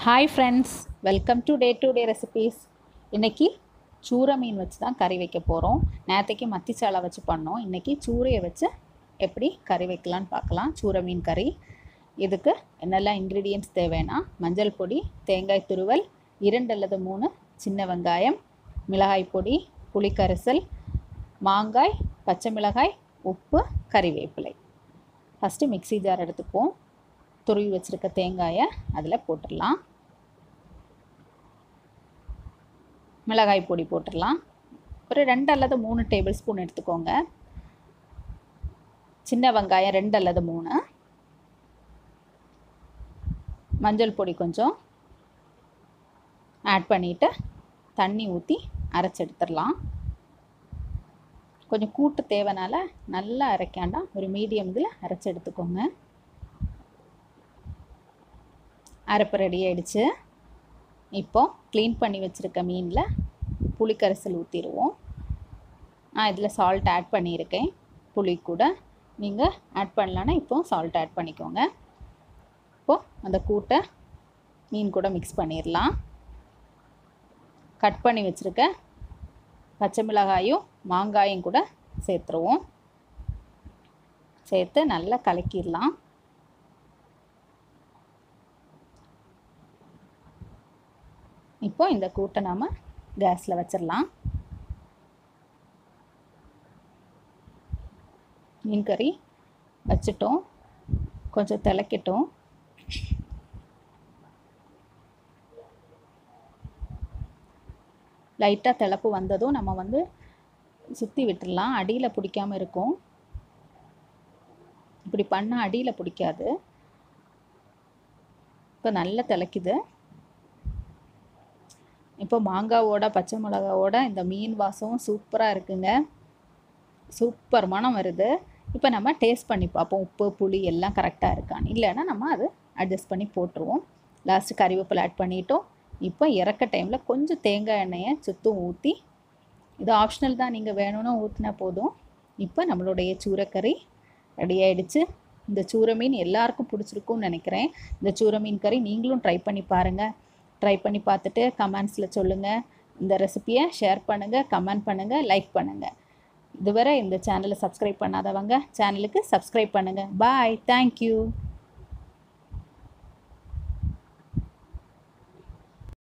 hi friends welcome to day to day recipes இன்றைக்கி சூரை மீன் வச்சு தான் கறி வைக்க போகிறோம் நேற்றுக்கு மத்திச்சாலை வச்சு பண்ணோம் இன்றைக்கி சூரையை வச்சு எப்படி கறி வைக்கலான்னு பார்க்கலாம் சூரை மீன் கறி இதுக்கு என்னெல்லாம் இன்க்ரீடியன்ட்ஸ் தேவைன்னா மஞ்சள் பொடி தேங்காய் துருவல் இரண்டு அல்லது மூணு சின்ன வெங்காயம் மிளகாய் பொடி புளிக்கரைசல் மாங்காய் பச்சை மிளகாய் உப்பு கறிவேப்பிலை ஃபஸ்ட்டு மிக்ஸி ஜார் எடுத்துப்போம் துருவி வச்சுருக்க தேங்காயை அதில் போட்டுடலாம் மிளகாய் பொடி போட்டுடலாம் ஒரு ரெண்டு அல்லது மூணு டேபிள் ஸ்பூன் எடுத்துக்கோங்க சின்ன வெங்காயம் ரெண்டு அல்லது மூணு மஞ்சள் பொடி கொஞ்சம் ஆட் பண்ணிவிட்டு தண்ணி ஊற்றி அரைச்சி எடுத்துடலாம் கொஞ்சம் கூட்டு தேவைனால நல்லா அரைக்காண்டா ஒரு மீடியம் இதில் அரைச்சி எடுத்துக்கோங்க அரைப்பு ரெடி ஆயிடுச்சு இப்போ க்ளீன் பண்ணி வச்சுருக்க மீனில் புளிக்கரைசல் ஊற்றிடுவோம் நான் இதில் சால்ட் ஆட் பண்ணியிருக்கேன் புளி கூட நீங்கள் ஆட் பண்ணலான்னா இப்போ சால்ட் ஆட் பண்ணிக்கோங்க இப்போது அந்த கூட்டை மீன் கூட மிக்ஸ் பண்ணிடலாம் கட் பண்ணி வச்சுருக்க பச்சை மிளகாயும் மாங்காயும் கூட சேர்த்துருவோம் சேர்த்து நல்லா கலக்கிடலாம் இப்போ இந்த கூட்டை நாம் கேஸில் வச்சிடலாம் மீன் கறி வச்சிட்டோம் கொஞ்சம் திளைக்கட்டும் லைட்டாக திளப்பு வந்ததும் நம்ம வந்து சுற்றி விட்டுடலாம் அடியில் பிடிக்காமல் இருக்கும் இப்படி பண்ணால் அடியில் பிடிக்காது இப்போ நல்லா திளைக்குது இப்போ மாங்காவோட பச்சை மிளகாவோட இந்த மீன் வாசம் சூப்பராக இருக்குங்க சூப்பர் மனம் வருது இப்போ நம்ம டேஸ்ட் பண்ணி பார்ப்போம் உப்பு புளி எல்லாம் கரெக்டாக இருக்கான்னு இல்லைன்னா நம்ம அது அட்ஜஸ்ட் பண்ணி போட்டுருவோம் லாஸ்ட்டு கறிவேப்பிலை ஆட் பண்ணிட்டோம் இப்போ இறக்க டைமில் கொஞ்சம் தேங்காய் எண்ணெயை சுத்தம் ஊற்றி இது ஆப்ஷனல் தான் நீங்கள் வேணும்னு ஊற்றினா போதும் இப்போ நம்மளுடைய சூறைக்கறி ரெடி ஆகிடுச்சு இந்த சூரை மீன் எல்லாருக்கும் பிடிச்சிருக்கும்னு நினைக்கிறேன் இந்த சூரை மீன் கறி நீங்களும் ட்ரை பண்ணி பாருங்கள் ட்ரை பண்ணி பார்த்துட்டு கமெண்ட்ஸில் சொல்லுங்கள் இந்த ரெசிப்பியை ஷேர் பண்ணுங்கள் கமெண்ட் பண்ணுங்கள் லைக் பண்ணுங்கள் இதுவரை இந்த சேனலை சப்ஸ்கிரைப் பண்ணாதவங்க சேனலுக்கு சப்ஸ்கிரைப் பண்ணுங்கள் பாய் தேங்க்யூ